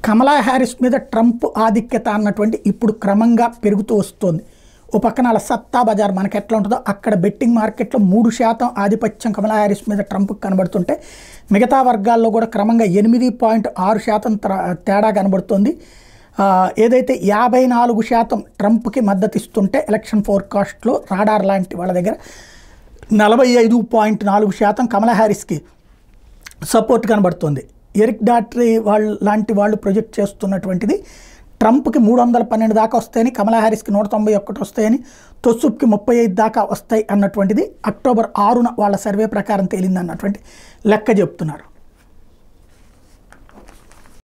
కమలా Harris మీద Trump ఆధిక్యత అన్నటువంటి ఇప్పుడు క్రమంగా పెరుగుతూ వస్తుంది ఓ పక్కన అలా సత్తా బజార్ మనకి ఎట్లా ఉంటుందో అక్కడ బెట్టింగ్ మార్కెట్లో మూడు శాతం ఆధిపత్యం కమలా హ్యారిస్ మీద ట్రంప్కి కనబడుతుంటే మిగతా వర్గాల్లో కూడా క్రమంగా ఎనిమిది పాయింట్ ఆరు శాతం త్ర- తేడా కనబడుతుంది ఆ, ఏదైతే యాభై నాలుగు శాతం ట్రంప్కి మద్దతు ఇస్తుంటే ఎలక్షన్ ఫోర్కాస్ట్లో రాడార్ లాంటి వాళ్ళ దగ్గర నలభై ఐదు పాయింట్ నాలుగు శాతం కమలా హ్యారిస్కి సపోర్ట్ కనబడుతుంది ఎరిక్ డాట్రీ వాళ్ళు లాంటి వాళ్ళు ప్రొజెక్ట్ చేస్తున్నటువంటిది ట్రంప్కి మూడు వందల పన్నెండు దాకా వస్తాయని కమలా హ్యారిస్కి నూట తొంభై ఒకటి వస్తాయని తొస్సుప్కి ముప్పై ఐదు దాకా వస్తాయి అన్నటువంటిది అక్టోబర్ ఆరున వాళ్ళ సర్వే ప్రకారం తేలింది అన్నటువంటి లెక్క చెప్తున్నారు